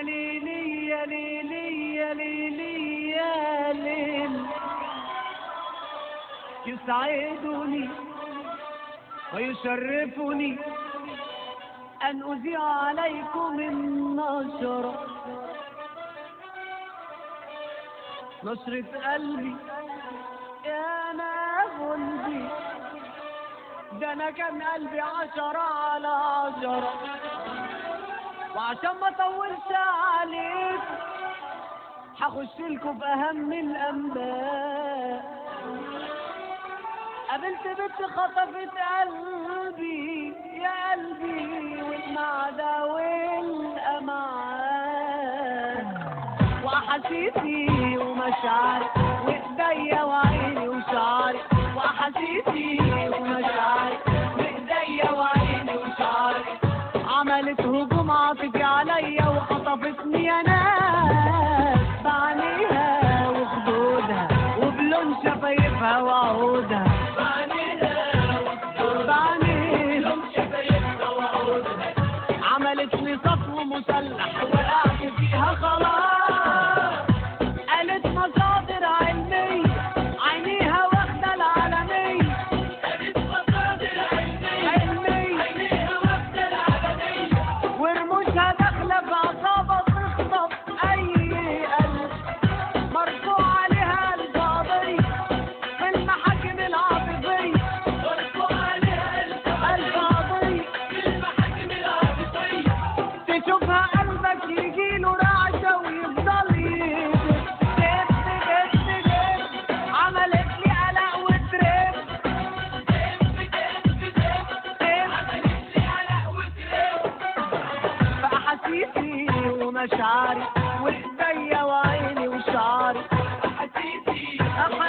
ليلي يا ليلي يا ليلي يا ليل يسعدني ويشرفني أن أذيع عليكم النشرة نشرة قلبي يا ما قلبي ده أنا كان قلبي عشرة على عشرة وعشان ما اطولش عليك هخش لكم بأهم الأنباء قابلت بنت خطفت قلبي يا قلبي والمعدة والأمعاء وأحاسيسي ومشاعري وإيديا وعيني وشعري وأحاسيسي ومشاعري وإيديا وعيني وشعري عملت هجوم عاطفي عليا وخطفتني يا ناس بعينيها وخدودها وبلون شفايفها وعودها بعينيها عملت لي صفو مسلح وقعت فيها خلاص قالت مصادر علمية عينيها واخدة العالمية علمية ورموشها داخلة في عصابة تخطف أي قلب مرفوع عليها القضية في المحاكم العاطفية القضية تشوفها قلبك يجيله رعشة ويفضل يدب دب دب دب عملت لي قلق وترب فأحاسيسي ومشاعري وإيديا وعيني وشعري أحاسيسي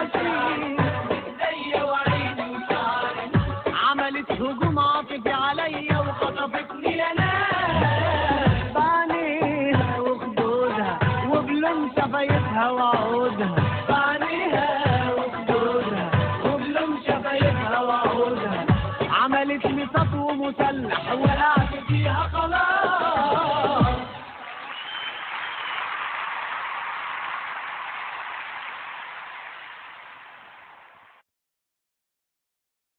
عملت هجوم عاطفي عليا وخطفتني يا ناس بعينيها وخدودها وبلون شفايفها وعودها بعينيها وخدودها وبلون شفايفها وعودها عملت لي سطو مسلح وقعت فيها خلاص